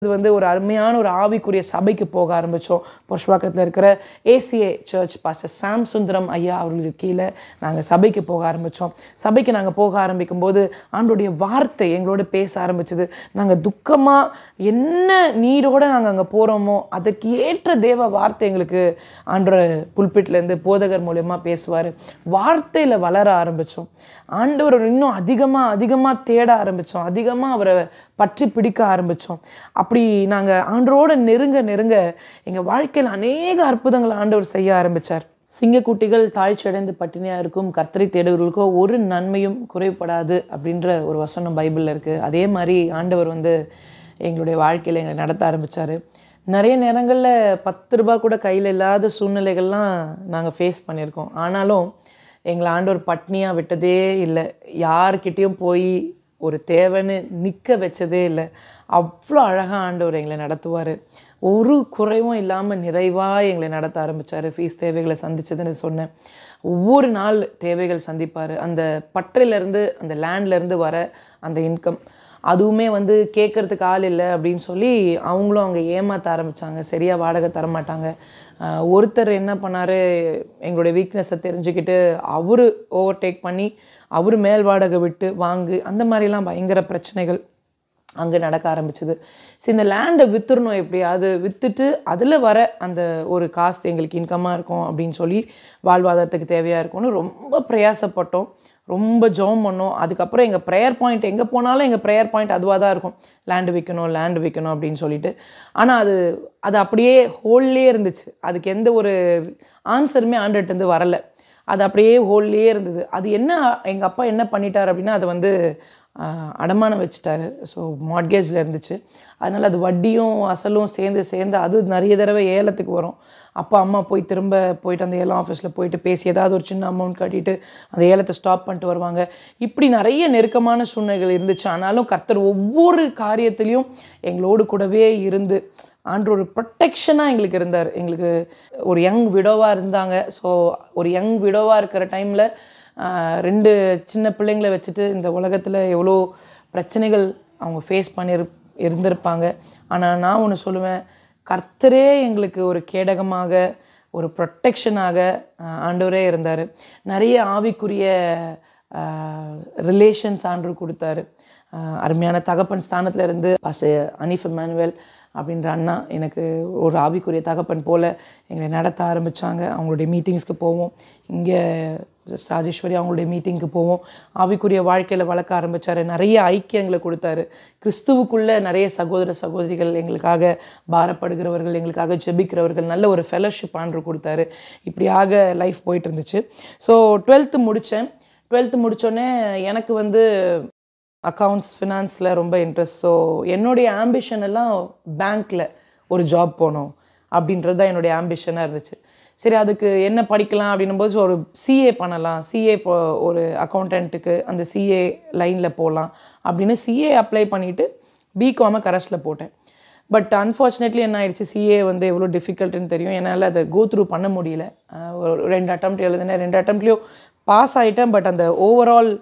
இது வந்து ஒரு அருமையான ஒரு ஆவிக்குரிய சபைக்கு போக ஆரம்பித்தோம் புஷ்வாக்கத்தில் இருக்கிற ACA church pastor Sam Sundaram ஐயா அவர்களுக்கு கீழே நாங்கள் சபைக்கு போக ஆரம்பித்தோம் சபைக்கு நாங்கள் போக ஆரம்பிக்கும் போது ஆண்டோடைய வார்த்தை எங்களோட பேச ஆரம்பிச்சது நாங்கள் துக்கமாக என்ன நீரோட நாங்கள் அங்கே போகிறோமோ அதற்கு ஏற்ற தேவ வார்த்தை எங்களுக்கு ஆண்டோட புல்பிட்லேருந்து போதகர் மூலயமா பேசுவார் வார்த்தையில் வளர ஆரம்பித்தோம் ஆண்டவர் இன்னும் அதிகமாக அதிகமாக தேட ஆரம்பித்தோம் அதிகமாக அவரை பற்றி பிடிக்க ஆரம்பித்தோம் அப்படி நாங்கள் ஆண்டரோட நெருங்க நெருங்க எங்கள் வாழ்க்கையில் அநேக அற்புதங்களை ஆண்டவர் செய்ய ஆரம்பித்தார் சிங்கக்குட்டிகள் தாழ்ச்சி அடைந்து பட்டினியாக இருக்கும் கர்த்தரை தேடுவர்களுக்கோ ஒரு நன்மையும் குறைபடாது அப்படின்ற ஒரு வசனம் பைபிளில் இருக்குது அதே மாதிரி ஆண்டவர் வந்து எங்களுடைய வாழ்க்கையில் எங்களை நடத்த ஆரம்பித்தார் நிறைய நேரங்களில் பத்து ரூபா கூட கையில் இல்லாத சூழ்நிலைகள்லாம் நாங்கள் ஃபேஸ் பண்ணியிருக்கோம் ஆனாலும் எங்களை ஆண்டவர் பட்னியாக விட்டதே இல்லை யார்கிட்டேயும் போய் ஒரு தேவைன்னு நிற்க வச்சதே இல்லை அவ்வளோ அழகாக ஆண்டவர் எங்களை நடத்துவார் ஒரு குறைவும் இல்லாமல் நிறைவாக எங்களை நடத்த ஆரம்பித்தார் ஃபீஸ் தேவைகளை சந்திச்சதுன்னு சொன்னேன் ஒவ்வொரு நாள் தேவைகள் சந்திப்பார் அந்த பற்றிலேருந்து அந்த லேண்ட்லேருந்து வர அந்த இன்கம் அதுவுமே வந்து கேட்குறதுக்கு ஆள் இல்லை அப்படின்னு சொல்லி அவங்களும் அவங்க ஏமாற்ற ஆரம்பித்தாங்க சரியாக வாடகை தரமாட்டாங்க ஆஹ் ஒருத்தர் என்ன பண்ணார் எங்களுடைய வீக்னஸை தெரிஞ்சுக்கிட்டு அவர் ஓவர்டேக் பண்ணி அவர் மேல் வாடகை விட்டு வாங்கு அந்த மாதிரிலாம் பயங்கர பிரச்சனைகள் அங்கே நடக்க ஆரம்பிச்சது சரி இந்த லேண்டை விற்றுறணும் எப்படியாவது விற்றுட்டு அதில் வர அந்த ஒரு காசு எங்களுக்கு இன்கம்மாக இருக்கும் அப்படின்னு சொல்லி வாழ்வாதாரத்துக்கு தேவையாக இருக்கும்னு ரொம்ப பிரயாசப்பட்டோம் ரொம்ப ஜெபம் பண்ணோம் அதுக்கப்புறம் எங்கள் ப்ரேயர் பாயிண்ட் எங்கே போனாலும் எங்கள் ப்ரேயர் பாயிண்ட் அதுவாக தான் இருக்கும் லேண்டு விற்கணும் லேண்டு விற்கணும் அப்படின்னு சொல்லிட்டு ஆனால் அது அது அப்படியே ஹோல்லே இருந்துச்சு அதுக்கு எந்த ஒரு ஆன்சருமே ஆண்டுகிட்டேருந்து வரலை அது அப்படியே ஹோல்லே இருந்தது அது என்ன எங்கள் அப்பா என்ன பண்ணிட்டார் அப்படின்னா அதை வந்து ஆஹ், அடமானம் வச்சுட்டாரு ஸோ மாட்கேஜில் இருந்துச்சு அதனால் அது வட்டியும் அசலும் சேர்ந்து சேர்ந்து அது நிறைய தடவை ஏலத்துக்கு வரும் அப்பா அம்மா போய் திரும்ப போயிட்டு அந்த ஏலம் ஆஃபீஸில் போயிட்டு பேசி ஏதாவது ஒரு சின்ன அமௌண்ட் கட்டிட்டு அந்த ஏலத்தை ஸ்டாப் பண்ணிட்டு வருவாங்க இப்படி நிறைய நெருக்கமான சூழ்நிலைகள் இருந்துச்சு ஆனாலும் கர்த்தர் ஒவ்வொரு காரியத்திலையும் எங்களோடு கூடவே இருந்து ஆண்டு ஒரு ப்ரொட்டெக்ஷனாக எங்களுக்கு இருந்தார் எங்களுக்கு ஒரு யங் விடோவாக இருந்தாங்க ஸோ ஒரு யங் விடோவாக இருக்கிற டைமில் ரெண்டு சின்ன பிள்ளைங்களை வச்சுட்டு இந்த உலகத்தில் எவ்வளோ பிரச்சனைகள் அவங்க ஃபேஸ் பண்ணிரு இருந்திருப்பாங்க ஆனால் நான் ஒன்று சொல்லுவேன் கர்த்தரே எங்களுக்கு ஒரு கேடகமாக ஒரு ப்ரொட்டெக்ஷனாக ஆண்டவரே இருந்தார் நிறைய ஆவிக்குரிய ரிலேஷன்ஸ் ஆண்டு கொடுத்தாரு ஆஹ் அருமையான தகப்பன் ஸ்தானத்தில் இருந்து பாஸ்டர் அனீஃப் எமானுவேல் அப்படின்ற அண்ணா எனக்கு ஒரு ஆவிக்குரிய தகப்பன் போல் எங்களை நடத்த ஆரம்பித்தாங்க அவங்களுடைய மீட்டிங்ஸ்க்கு போவோம் இங்கே ராஜேஸ்வரி அவங்களுடைய மீட்டிங்க்கு போவோம் ஆவிக்குரிய வாழ்க்கையில் வளர்க்க ஆரம்பித்தார் நிறைய ஐக்கியங்களை கொடுத்தாரு கிறிஸ்துவுக்குள்ளே நிறைய சகோதர சகோதரிகள் எங்களுக்காக பாரப்படுகிறவர்கள் எங்களுக்காக ஜெபிக்கிறவர்கள் நல்ல ஒரு ஃபெலோஷிப் ஆண்டு கொடுத்தாரு இப்படியாக லைஃப் போயிட்டு இருந்துச்சு ஸோ டுவெல்த்து முடித்தேன் டுவெல்த்து முடித்தோடனே எனக்கு வந்து அக்கௌண்ட்ஸ் ஃபினான்ஸில் ரொம்ப இன்ட்ரெஸ்ட் ஸோ என்னுடைய ஆம்பிஷன் எல்லாம் பேங்க்கில் ஒரு ஜாப் போகணும் அப்படின்றது தான் என்னுடைய ஆம்பிஷனாக இருந்துச்சு சரி அதுக்கு என்ன படிக்கலாம் அப்படின்னும்போது ஒரு சிஏ பண்ணலாம் சிஏ இப்போ ஒரு அக்கௌண்டண்ட்டுக்கு அந்த சிஏ லைனில் போகலாம் அப்படின்னு சிஏ அப்ளை பண்ணிவிட்டு பிகாமை கரஸில் போட்டேன் பட் அன்ஃபார்ச்சுனேட்லி என்ன ஆயிடுச்சு சிஏ வந்து எவ்வளோ டிஃபிகல்ட்டுன்னு தெரியும் என்னால் அதை கோ த்ரூ பண்ண முடியல ஆஹ் ஒரு ரெண்டு அட்டம்ப்ட் எழுதினேன் ரெண்டு அட்டம்ப்ட்லேயும் பாஸ் ஆகிட்டேன் பட் அந்த ஓவரால்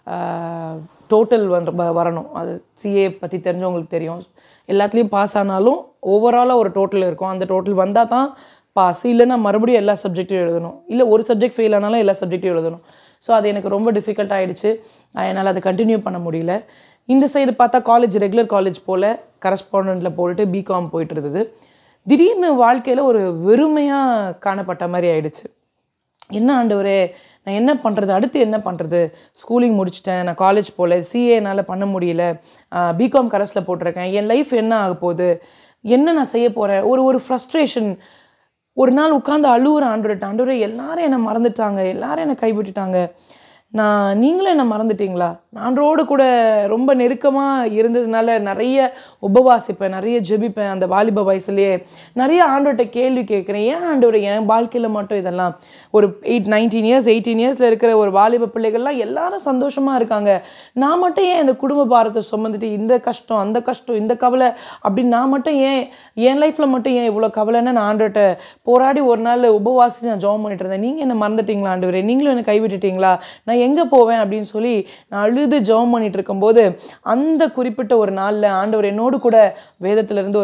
டோட்டல் வந்து வ- வரணும் அது சிஏ பற்றி தெரிஞ்சவங்களுக்கு தெரியும் எல்லாத்துலேயும் பாஸ் ஆனாலும் ஓவராலாக ஒரு டோட்டல் இருக்கும் அந்த டோட்டல் வந்தால் தான் பாஸ் இல்லைன்னா மறுபடியும் எல்லா சப்ஜெக்ட்டும் எழுதணும் இல்லை ஒரு சப்ஜெக்ட் ஃபெயில் ஆனாலும் எல்லா சப்ஜெக்ட்டும் எழுதணும் ஸோ அது எனக்கு ரொம்ப டிஃபிகல்ட் ஆகிடுச்சு என்னால் அதை கண்டினியூ பண்ண முடியல இந்த சைடு பார்த்தா காலேஜ் ரெகுலர் காலேஜ் போல் கரஸ்பாண்டண்ட்டில் போட்டுட்டு பிகாம் போயிட்டு இருந்தது திடீர்னு வாழ்க்கையில் ஒரு வெறுமையாக காணப்பட்ட மாதிரி ஆயிடுச்சு என்ன ஆண்டவரே நான் என்ன பண்ணுறது அடுத்து என்ன பண்ணுறது ஸ்கூலிங் முடிச்சிட்டேன் நான் காலேஜ் போகல சிஏ என்னால் பண்ண முடியல பிகாம் கரஸில் போட்டிருக்கேன் என் லைஃப் என்ன ஆக போகுது என்ன நான் செய்ய போகிறேன் ஒரு ஒரு ஃப்ரஸ்ட்ரேஷன் ஒரு நாள் உட்காந்து அழுவுற ஆண்டவர்கிட்ட ஆண்டவரே எல்லாரும் என்னை மறந்துட்டாங்க எல்லாரும் என்னை கைவிட்டுட்டாங்க நான் நீங்களும் என்ன மறந்துட்டீங்களா ஆண்டரோடு கூட ரொம்ப நெருக்கமாக இருந்ததுனால நிறைய உபவாசிப்பேன் நிறைய ஜெபிப்பேன் அந்த வாலிப வயசுலேயே நிறைய ஆண்டவர்கிட்ட கேள்வி கேட்குறேன் ஏன் ஆண்டவர் என் வாழ்க்கையில் மட்டும் இதெல்லாம் ஒரு எயிட் நைன்டீன் இயர்ஸ் எயிட்டீன் இயர்ஸில் இருக்கிற ஒரு வாலிப பிள்ளைகள்லாம் எல்லாரும் சந்தோஷமாக இருக்காங்க நான் மட்டும் ஏன் இந்த குடும்ப பாரத்தை சுமந்துட்டு இந்த கஷ்டம் அந்த கஷ்டம் இந்த கவலை அப்படின்னு நான் மட்டும் ஏன் என் லைஃப்பில் மட்டும் ஏன் இவ்வளோ கவலைன்னு நான் ஆண்டவர்கிட்ட போராடி ஒரு நாள் உபவாசி நான் ஜெபம் பண்ணிட்டு இருந்தேன் நீங்கள் என்ன மறந்துட்டீங்களா ஆண்டவரே நீங்களும் என்னை கைவிட்டுட்டீங்களா நான் எங்கே போவேன் அப்படின்னு சொல்லி நான் அழுது அழுது ஜெபம் பண்ணிட்டு இருக்கும்போது அந்த குறிப்பிட்ட ஒரு நாளில் ஆண்டவர் என்னோடு கூட வேதத்திலிருந்து ஒரு